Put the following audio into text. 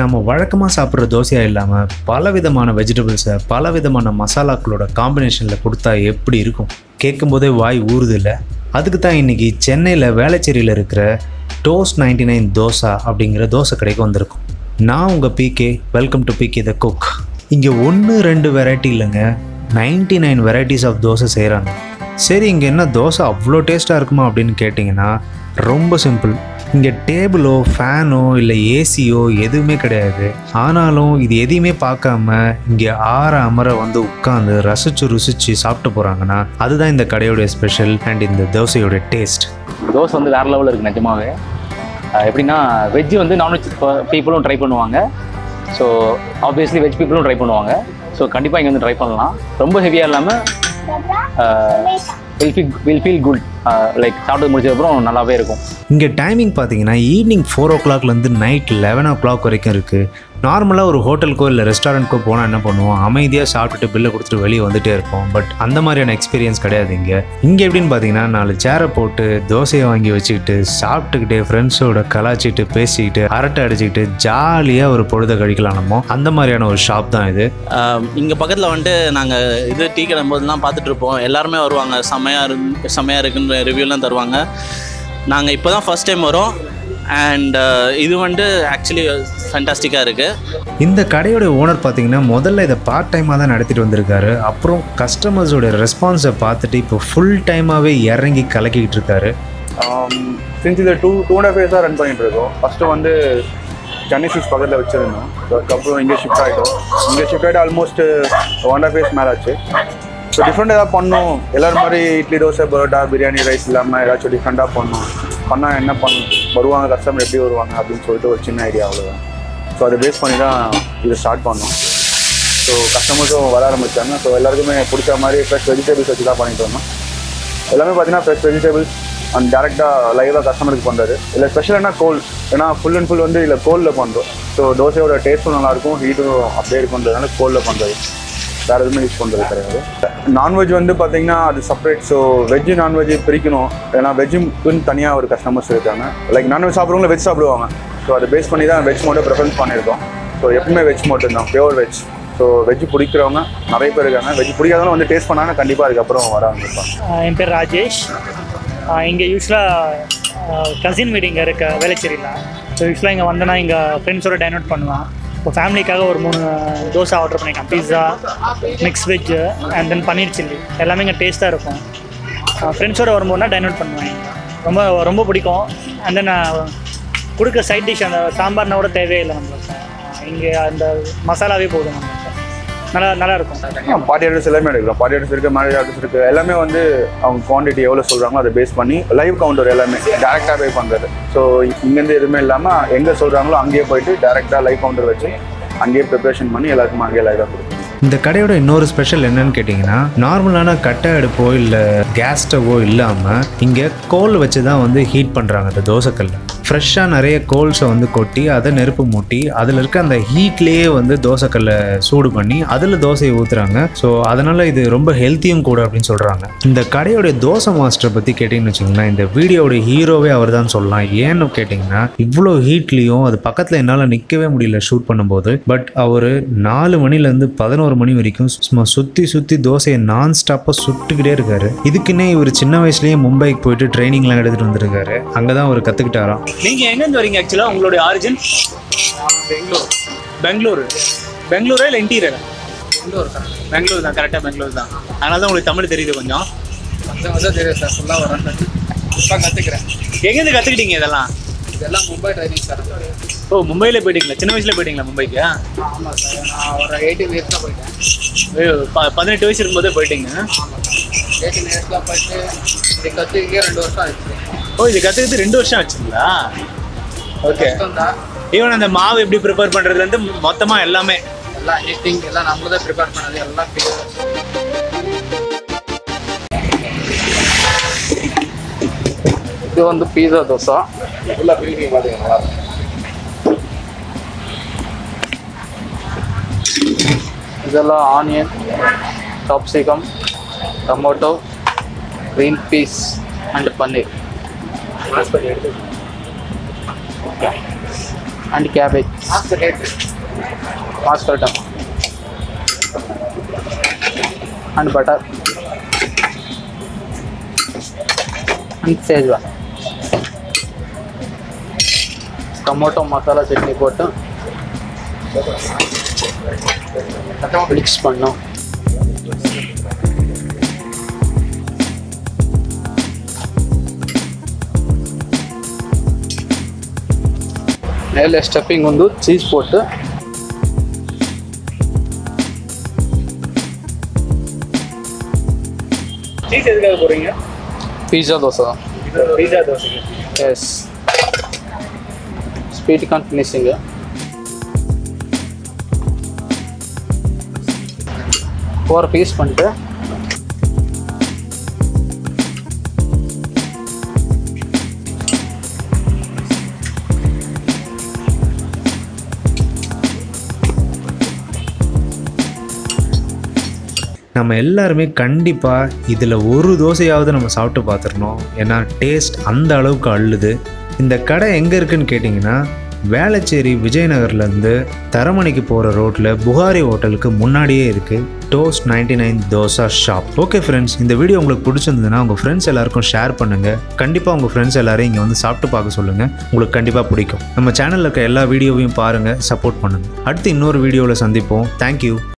நம்ம வழக்கமாக சாப்பிட்ற தோசையாக இல்லாமல் பல விதமான வெஜிடபிள்ஸை பல விதமான மசாலாக்களோட காம்பினேஷனில் கொடுத்தா எப்படி இருக்கும் கேட்கும்போதே வாய் ஊறுது இல்லை அதுக்கு தான் இன்றைக்கி சென்னையில் வேளச்சேரியில் இருக்கிற டோஸ்ட் நைன்டி நைன் தோசா அப்படிங்கிற தோசை கடைக்கு வந்திருக்கோம் நான் உங்கள் PK welcome to PK the cook இங்கே ஒன்று ரெண்டு வெரைட்டி இல்லைங்க ninety nine varieties of dosa செய்கிறாங்க சரி இங்கே என்ன தோசை அவ்வளோ டேஸ்ட்டாக இருக்குமா அப்படின்னு கேட்டிங்கன்னா ரொம்ப சிம்பிள் இங்கே டேபிளோ ஃபேனோ இல்லை ஏசியோ எதுவுமே கிடையாது ஆனாலும் இது எதையுமே பார்க்காம இங்கே ஆற அமர வந்து உட்காந்து ரசிச்சு ருசிச்சு சாப்பிட்டு போகிறாங்கன்னா அதுதான் இந்த கடையோடைய ஸ்பெஷல் அண்ட் இந்த தோசையோட டேஸ்ட் தோசை வந்து வேறு லெவலில் இருக்குது நிஜமாவே அஹ் எப்படின்னா வெஜ் வந்து நான்வெஜ் பீப்புளும் ட்ரை பண்ணுவாங்க ஸோ ஆப்வியஸ்லி வெஜ் பீப்புளும் ட்ரை பண்ணுவாங்க ஸோ கண்டிப்பாக இங்கே வந்து ட்ரை பண்ணலாம் ரொம்ப ஹெவியாக இல்லாமல் will feel will feel good like சாப்பிட்டு முடிச்சதுக்கப்புறம் நல்லாவே இருக்கும் இங்கே டைமிங் பார்த்தீங்கன்னா ஈவினிங் ஃபோர் ஓ கிளாக்லேருந்து நைட் லெவன் ஓ கிளாக் வரைக்கும் இருக்குது நார்மலாக ஒரு ஹோட்டலுக்கோ இல்லை ரெஸ்டாரண்ட்க்கோ போனால் என்ன பண்ணுவோம் அமைதியாக சாப்பிட்டுட்டு பில்லை கொடுத்துட்டு வெளியே வந்துட்டே இருப்போம் பட் அந்த மாதிரியான எக்ஸ்பீரியன்ஸ் கிடையாது இங்கே இங்கே எப்படின்னு பார்த்தீங்கன்னா நாலு சேரை போட்டு தோசையை வாங்கி வச்சுக்கிட்டு சாப்பிட்டுக்கிட்டே ஃப்ரெண்ட்ஸோட கலாச்சிட்டு பேசிக்கிட்டு அரட்டை அடிச்சுக்கிட்டு ஜாலியாக ஒரு பொழுதை கழிக்கலாம் நம்ம அந்த மாதிரியான ஒரு ஷாப் தான் இது இங்கே பக்கத்தில் வந்துட்டு நாங்கள் இது டீ கடை போதெல்லாம் பார்த்துட்டு இருப்போம் எல்லாருமே வருவாங்க செம்மையாக இருக்கு செம்மையாக இருக்குன்ற ரிவ்யூலாம் தருவாங்க நாங்கள் இப்போ தான் ஃபஸ்ட் டைம் வரோம் அண்ட் இது வந்துட்டு ஆக்சுவலி ஃபேண்டாஸ்டிக்காக இருக்குது இந்த கடையோட ஓனர் பார்த்தீங்கன்னா முதல்ல இதை பார்ட் டைமாக தான் நடத்திட்டு வந்திருக்காரு அப்புறம் கஸ்டமர்ஸோட ரெஸ்பான்ஸை பார்த்துட்டு இப்போ ஃபுல் டைமாகவே இறங்கி கலக்கிக்கிட்டு இருக்காரு சின்ஸ் இது டூ டூ அண்ட் ஹாஃப் இயர்ஸாக ரன் பண்ணிட்டு இருக்கோம் ஃபஸ்ட்டு வந்து சென்னை சிக்ஸ் பக்கத்தில் வச்சுருந்தோம் ஸோ அதுக்கப்புறம் இங்கே ஷிஃப்ட் ஆகிட்டோம் இங்கே ஷிஃப்ட் ஆகிட்டு almost one and half years மேலே ஆச்சு ஸோ டிஃப்ரெண்ட் ஏதாவது பண்ணணும் எல்லாரும் மாதிரி இட்லி தோசை பரோட்டா பிரியாணி ரைஸ் இல்லாமல் ஏதாச்சும் டிஃப்ரெண்ட்டாக பண்ணணும் பண்ணால் என்ன பண்ணணும் வருவாங்க கஸ்டமர் எப்படி வருவாங்க அப்படின்னு சொல்லிட்டு ஒரு சின்ன ஐடியா அவ்வளோதான் ஸோ அதை பேஸ் பண்ணி தான் இதை ஸ்டார்ட் பண்ணோம் ஸோ கஸ்டமர்ஸும் வர ஆரம்பிச்சாங்க ஸோ எல்லாருக்குமே பிடிச்ச மாதிரி ஃப்ரெஷ் வெஜிடபிள்ஸ் வச்சு தான் பண்ணிட்டு வந்தோம் எல்லாமே பார்த்தீங்கன்னா ஃப்ரெஷ் வெஜிடபிள்ஸ் அண்ட் டேரெக்டாக லைவாக கஸ்டமருக்கு பண்ணுறது இல்லை ஸ்பெஷலானா கோல் ஏன்னா ஃபுல் அண்ட் ஃபுல் வந்து இதில் கோலில் பண்ணுறோம் ஸோ தோசையோட டேஸ்ட்டும் நல்லாயிருக்கும் ஹீட்டும் அப்படியே இருக்குன்றதுனால கோலில் பண்ணுறது வேறு எதுவுமே யூஸ் பண்ணுறது கிடையாது நான்வெஜ் வந்து பார்த்தீங்கன்னா அது செப்பரேட் ஸோ வெஜ்ஜு நான்வெஜ் பிரிக்கணும் ஏன்னா வெஜ்ஜுக்குன்னு தனியாக ஒரு கஸ்டமர்ஸ் இருக்காங்க லைக் நான்வெஜ் சாப்பிட்றவங்க வெஜ் சாப்பிடுவாங்க ஸோ அதை பேஸ் பண்ணி தான் வெஜ் மட்டும் ப்ரிஃபரன்ஸ் பண்ணியிருக்கோம் ஸோ எப்பவுமே வெஜ் மட்டும் தான் பியோர் வெஜ் ஸோ வெஜ் பிடிக்கிறவங்க நிறைய பேர் இருக்காங்க வெஜ் பிடிக்காதவங்க வந்து டேஸ்ட் பண்ணாங்க கண்டிப்பாக அதுக்கப்புறம் வர ஆரம்பிப்பாங்க ஆஹ் என் பேர் ராஜேஷ் இங்கே யூஸ்வலாக கசின் வீடு இங்கே இருக்க வேளச்சேரியில் ஸோ யூஸ்வலாக இங்கே வந்தேன்னா இங்கே ஃப்ரெண்ட்ஸோட டைன் அவுட் பண்ணுவேன் இப்போ ஃபேமிலிக்காக ஒரு மூணு தோசை ஆர்டர் பண்ணியிருக்கேன் pizza mix veg and then paneer chilli எல்லாமே இங்கே டேஸ்ட்டாக இருக்கும் ஃப்ரெண்ட்ஸோட வரும்போதுனா டைன் அவுட் பண்ணுவேன் ரொம்ப ரொம்ப பிடிக்கும் அண்ட் தென் கொடுக்க சைட் டிஷ் அந்த சாம்பார்னா கூட தேவையே இல்லை நம்மளுக்கு இங்கே அந்த மசாலாவே போதும் நம்மளுக்கு நல்லா நல்லா இருக்கும் பார்ட்டி அட்ரஸ் எல்லாமே எடுக்கிறோம் பார்ட்டி அட்ரஸ் இருக்குது மேரேஜ் அட்ரஸ் இருக்குது எல்லாமே வந்து அவங்க குவான்டிட்டி எவ்வளோ சொல்கிறாங்களோ அதை பேஸ் பண்ணி லைவ் கவுண்டர் எல்லாமே டேரெக்டாக பே பண்ணுறது ஸோ இங்கேருந்து எதுவுமே இல்லாமல் எங்கே சொல்கிறாங்களோ அங்கேயே போயிட்டு டேரெக்டாக லைவ் கவுண்டர் வச்சு அங்கேயே ப்ரிப்பரேஷன் பண்ணி எல்லாருக்கும் அங்கேயே லைவாக கொடுக்கணும் இந்த கடையோட இன்னொரு ஸ்பெஷல் என்னன்னு கேட்டிங்கன்னா நார்மலான கட்டை அடுப்போ இல்லை கேஸ் ஸ்டவ்வோ இல்லாமல் இங்கே கோல் வச்சு தான் வந்து ஹீட் பண்ணுறாங்க அந்த தோசைக்கல்ல ஃப்ரெஷ்ஷாக நிறைய கோல்ஸை வந்து கொட்டி அதை நெருப்பு மூட்டி அதில் இருக்க அந்த ஹீட்லேயே வந்து தோசைக்கல்லை சூடு பண்ணி அதில் தோசையை ஊற்றுறாங்க ஸோ அதனால் இது ரொம்ப ஹெல்த்தியும் கூட அப்படின்னு சொல்கிறாங்க இந்த கடையோடைய தோசை மாஸ்டரை பற்றி கேட்டிங்கன்னு வச்சிங்கன்னா இந்த வீடியோட ஹீரோவே அவர் தான் சொல்லலாம் ஏன்னு கேட்டிங்கன்னா இவ்வளோ ஹீட்லேயும் அது பக்கத்தில் என்னால் நிற்கவே முடியல ஷூட் பண்ணும்போது பட் அவர் நாலு மணிலேருந்து பதினோரு மணி வரைக்கும் சும்மா சுற்றி சுற்றி தோசையை நான் ஸ்டாப்பாக சுட்டுக்கிட்டே இருக்காரு இதுக்குன்னே இவர் சின்ன வயசுலேயே மும்பைக்கு போயிட்டு ட்ரைனிங்லாம் எடுத்துகிட்டு வந்திருக்காரு அங்கே தான் அவர் கற்றுக்கிட்டாராம் நீங்கள் எங்கேருந்து வரீங்க ஆக்சுவலாக உங்களுடைய ஆரிஜின் பெங்களூர் பெங்களூர் பெங்களூரா இல்லை இன்டீரியரா பெங்களூர் தான் பெங்களூர் தான் கரெக்டாக பெங்களூர் தான் அதனால தான் உங்களுக்கு தமிழ் தெரியுது கொஞ்சம் கொஞ்சம் கொஞ்சம் தெரியும் சார் ஃபுல்லாக வரேன் இப்போ கற்றுக்கிறேன் எங்கேருந்து கற்றுக்கிட்டீங்க இதெல்லாம் இதெல்லாம் மும்பை ட்ரைனிங் சார் ஓ மும்பையில் போயிட்டீங்களா சின்ன வயசுல போயிட்டீங்களா மும்பைக்கு ஆமாம் சார் நான் ஒரு எயிட்டீன் இயர்ஸ் தான் போயிட்டேன் ஐயோ, ப- பதினெட்டு வயசு இருக்கும்போதே போயிட்டீங்க எயிட்டீன் இயர்ஸ்லாம் போயிட்டு இது கற்றுக்கே ரெண்டு வருஷம் ஆயிடுச்சு ஓ இது கற்றுக்கிட்டு ரெண்டு வருஷம் ஆச்சுங்களா ஓகே கஷ்டம் தான் ஈவன் அந்த மாவு எப்படி ப்ரிப்பேர் பண்ணுறதுலேருந்து மொத்தமாக எல்லாமே எல்லாம் ஹீட்டிங் எல்லாம் நம்மளே தான் ப்ரிப்பேர் பண்ணது எல்லாம் clear. இது வந்து பீஸா தோசை ஃபுல்லாக ஃபில்லிங் பார்த்தீங்கன்னா இதெல்லாம் onion capsicum tomato green peas and paneer and cabbage. Mascarpone. And butter. And Szechuan. Tomato masala chutney போட்டு மிக்ஸ் பண்ணோம் மேலே ஸ்டஃபிங் வந்து சீஸ் போட்டு சீஸ் எதுக்காக போடுறீங்க பீஸா தோசை தான் பீஸா தோசைக்கு yes sweet corn finishing four piece பண்ணிட்டு நம்ம எல்லாருமே கண்டிப்பாக இதில் ஒரு தோசையாவது நம்ம சாப்பிட்டு பார்த்துடணும் ஏன்னா டேஸ்ட் அந்த அளவுக்கு அள்ளுது இந்த கடை எங்கே இருக்குன்னு கேட்டிங்கன்னா வேளச்சேரி விஜயநகர்லேருந்து தரமணிக்கு போகிற ரோட்டில் புகாரி ஹோட்டலுக்கு முன்னாடியே இருக்குது toast ninety nine dosa shop okay friends இந்த வீடியோ உங்களுக்கு பிடிச்சிருந்ததுன்னா உங்கள் ஃப்ரெண்ட்ஸ் எல்லாருக்கும் ஷேர் பண்ணுங்கள் கண்டிப்பாக உங்கள் ஃப்ரெண்ட்ஸ் எல்லாரையும் இங்கே வந்து சாப்பிட்டு பார்க்க சொல்லுங்கள் உங்களுக்கு கண்டிப்பாக பிடிக்கும் நம்ம சேனலில் இருக்க எல்லா வீடியோவையும் பாருங்கள் சப்போர்ட் பண்ணுங்கள் அடுத்து இன்னொரு வீடியோவில் சந்திப்போம் தேங்க்யூ